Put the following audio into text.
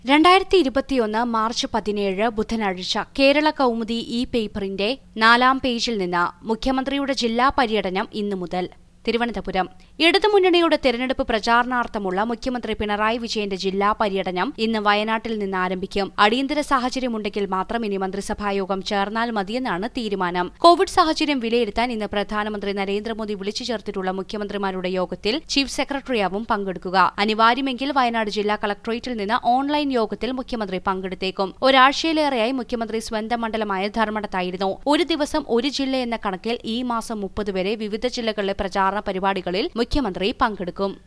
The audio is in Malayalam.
രണ്ടായിരത്തി ഇരുപത്തിയൊന്ന് മാർച്ച് പതിനേഴ് ബുധനാഴ്ച കേരള കൗമുദി ഇ പേപ്പറിന്റെ നാലാം പേജിൽ നിന്ന് മുഖ്യമന്ത്രിയുടെ ജില്ലാ പര്യടനം ഇന്നു മുതൽ തിരുവനന്തപുരം ഇടതുമുന്നണിയുടെ തെരഞ്ഞെടുപ്പ് പ്രചാരണാർത്ഥമുള്ള മുഖ്യമന്ത്രി പിണറായി വിജയന്റെ ജില്ലാ പര്യടനം ഇന്ന് വയനാട്ടിൽ നിന്ന് ആരംഭിക്കും അടിയന്തര സാഹചര്യമുണ്ടെങ്കിൽ മാത്രം ഇനി മന്ത്രിസഭായോഗം ചേർന്നാൽ മതിയെന്നാണ് തീരുമാനം കോവിഡ് സാഹചര്യം വിലയിരുത്താൻ ഇന്ന് പ്രധാനമന്ത്രി നരേന്ദ്രമോദി വിളിച്ചു ചേർത്തിട്ടുള്ള മുഖ്യമന്ത്രിമാരുടെ യോഗത്തിൽ ചീഫ് സെക്രട്ടറിയാവും പങ്കെടുക്കുക അനിവാര്യമെങ്കിൽ വയനാട് ജില്ലാ കളക്ടറേറ്റിൽ നിന്ന് ഓൺലൈൻ യോഗത്തിൽ മുഖ്യമന്ത്രി പങ്കെടുത്തേക്കും ഒരാഴ്ചയിലേറെയായി മുഖ്യമന്ത്രി സ്വന്തം മണ്ഡലമായ ധർമ്മടത്തായിരുന്നു ഒരു ദിവസം ഒരു ജില്ല എന്ന കണക്കിൽ ഈ മാസം മുപ്പത് വരെ വിവിധ ജില്ലകളിലെ പ്രചാരണ പരിപാടികളിൽ മുഖ്യമന്ത്രി പങ്കെടുക്കും